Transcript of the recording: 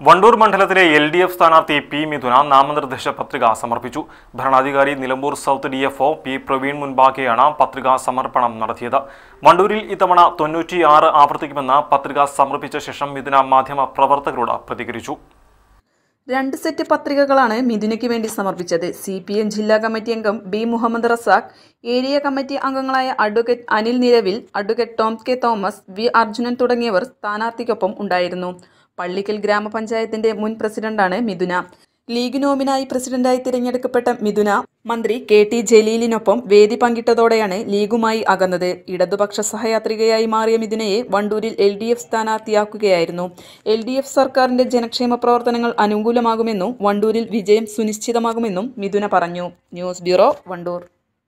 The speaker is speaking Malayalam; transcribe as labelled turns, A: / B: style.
A: വണ്ടൂർ മണ്ഡലത്തിലെ എൽ ഡി എഫ് സ്ഥാനാർത്ഥി പി മിഥുന നാമനിർദ്ദേശ പത്രിക സമർപ്പിച്ചു ഭരണാധികാരി Nilambur south D F O P Praveen മുൻപാകെയാണ് പത്രികാ സമർപ്പണം നടത്തിയത് വണ്ടൂരിൽ ഇത്തവണ തൊണ്ണൂറ്റിയാറ് ആവർത്തിക്കുമെന്ന് പത്രിക സമർപ്പിച്ച ശേഷം മിഥുന മാധ്യമ പ്രവർത്തകരോട് പ്രതികരിച്ചു
B: രണ്ട് സെറ്റ് പത്രികകളാണ് മിഥുനയ്ക്ക് വേണ്ടി സമർപ്പിച്ചത് സി പി എം ജില്ലാ കമ്മിറ്റി അംഗം B Muhammad Razak area committee അംഗങ്ങളായ അഡ്വക്കേറ്റ് അനിൽ നിലവിൽ advocate Tom K Thomas V Arjunan തുടങ്ങിയവർ സ്ഥാനാർത്ഥിക്കൊപ്പം ഉണ്ടായിരുന്നു പള്ളിക്കൽ ഗ്രാമപഞ്ചായത്തിന്റെ മുൻ പ്രസിഡന്റാണ് മിഥുന ലീഗ് നോമിനായി പ്രസിഡന്റായി തിരഞ്ഞെടുക്കപ്പെട്ട മിഥുന മന്ത്രി കെ ടി ജലീലിനൊപ്പം വേദി പങ്കിട്ടതോടെയാണ് ലീഗുമായി അകന്നത് ഇടതുപക്ഷ സഹയാത്രികയായി മാറിയ മിഥുനയെ വണ്ടൂരിൽ എൽ ഡി എഫ് സ്ഥാനാർത്ഥിയാക്കുകയായിരുന്നു എൽ ഡി എഫ് സർക്കാരിന്റെ ജനക്ഷേമ പ്രവർത്തനങ്ങൾ അനുകൂലമാകുമെന്നും വണ്ടൂരിൽ വിജയം സുനിശ്ചിതമാകുമെന്നും മിഥുന പറഞ്ഞു ന്യൂസ് ബ്യൂറോ വണ്ടൂർ